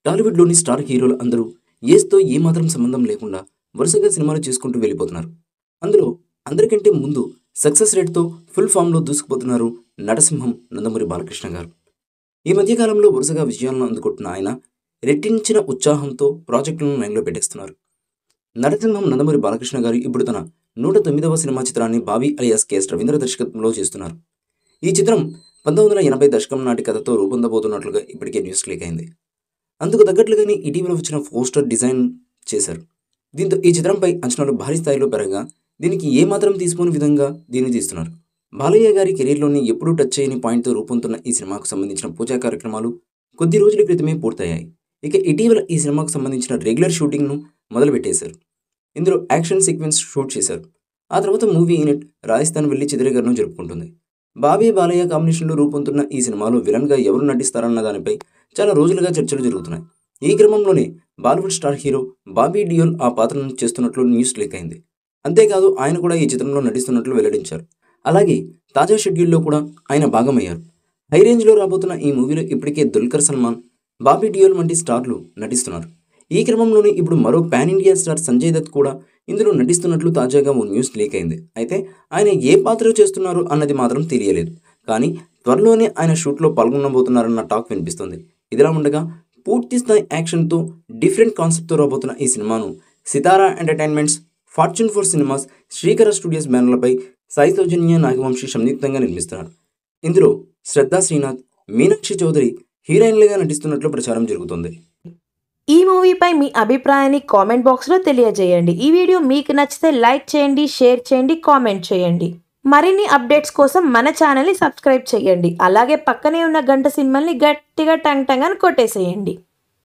టాలీవుడ్లోని star హీరోలు అందరూ ఏస్తో ఏమాత్రం సంబంధం లేకుండా వరుసగా సినిమాలు చేసుకుంటూ వెళ్ళిపోతున్నారు అందులో అందరికంటే ముందు సక్సెస్ రేట్తో ఫుల్ ఫామ్లో దూసుకుపోతున్నారు నటసింహం నందమూరి బాలకృష్ణ గారు ఈ మధ్యకాలంలో వరుసగా విజయాలను అందుకుంటున్న ఆయన రెట్టించిన ఉత్సాహంతో ప్రాజెక్టులను లైన్లో పెట్టేస్తున్నారు నరసింహం నందమూరి బాలకృష్ణ గారు ఇప్పుడు తన నూట తొమ్మిదవ సినిమా చిత్రాన్ని బాబీ అలియాస్ కేఎస్ రవీంద్ర దర్శకత్వంలో చేస్తున్నారు ఈ చిత్రం పంతొమ్మిది వందల ఎనభై దశకం నాటి కథతో రూపొందబోతున్నట్లుగా ఇప్పటికే న్యూస్ లీక్ అయింది అందుకు తగ్గట్లుగానే ఇటీవల వచ్చిన పోస్టర్ డిజైన్ చేశారు దీంతో ఈ చిత్రంపై అంచనాలు భారీ స్థాయిలో పెరగగా దీనికి ఏమాత్రం తీసుకోని విధంగా దీన్ని తీస్తున్నారు బాలయ్య గారి కెరీర్లోని ఎప్పుడూ టచ్ చేయని పాయింట్తో రూపొందుతున్న ఈ సినిమాకు సంబంధించిన పూజా కార్యక్రమాలు కొద్ది రోజుల క్రితమే పూర్తయ్యాయి ఇక ఇటీవల ఈ సినిమాకు సంబంధించిన రెగ్యులర్ షూటింగ్ను మొదలుపెట్టేశారు ఇందులో యాక్షన్ సీక్వెన్స్ షూట్ చేశారు ఆ తర్వాత మూవీ యూనిట్ రాజస్థాన్ వెళ్లి చిత్రీకరణ జరుపుకుంటుంది బాబీ బాలయ్య కాంబినేషన్లో రూపొందుతున్న ఈ సినిమాలో విలన్గా ఎవరు నటిస్తారన్న దానిపై చాలా రోజులుగా చర్చలు జరుగుతున్నాయి ఈ క్రమంలోనే Bollywood star hero Bobby Deol ఆ పాత్రను చేస్తున్నట్లు న్యూస్ లీక్ అయింది అంతేకాదు ఆయన కూడా ఈ చిత్రంలో నటిస్తున్నట్లు వెల్లడించారు అలాగే తాజా షెడ్యూల్లో కూడా ఆయన భాగమయ్యారు హై రేంజ్లో రాబోతున్న ఈ మూవీలో ఇప్పటికే దుల్కర్ సల్మాన్ బాబీ డియోల్ వంటి స్టార్లు నటిస్తున్నారు ఈ క్రమంలోనే ఇప్పుడు మరో pan India star Sanjay Dutt కూడా ఇందులో నటిస్తున్నట్లు తాజాగా ఓ న్యూస్ లీక్ అయింది అయితే ఆయన ఏ పాత్ర చేస్తున్నారు అన్నది మాత్రం తెలియలేదు కానీ త్వరలోనే ఆయన షూట్లో పాల్గొనబోతున్నారన్న టాక్ వినిపిస్తుంది ఇదిలా ఉండగా పూర్తి స్థాయి యాక్షన్తో డిఫరెంట్ కాన్సెప్ట్తో రాబోతున్న ఈ సినిమాను Sithara entertainments fortune four cinemas Srikara studios బ్యానర్లపై సాయి సౌజన్య నాగవంశీ సంయుక్తంగా నిర్మిస్తున్నారు ఇందులో శ్రద్ధా శ్రీనాథ్ మీనాక్షి చౌదరి హీరోయిన్లుగా నటిస్తున్నట్లు ప్రచారం జరుగుతోంది ఈ మూవీపై మీ అభిప్రాయాన్ని కామెంట్ బాక్స్లో తెలియజేయండి ఈ వీడియో మీకు నచ్చితే లైక్ చేయండి షేర్ చేయండి కామెంట్ చేయండి మరిన్ని అప్డేట్స్ కోసం మన ఛానల్ని సబ్స్క్రైబ్ చేయండి అలాగే పక్కనే ఉన్న గంట సింబల్ని గట్టిగా టంగ్ టంగ్ అని కొట్టేసేయండి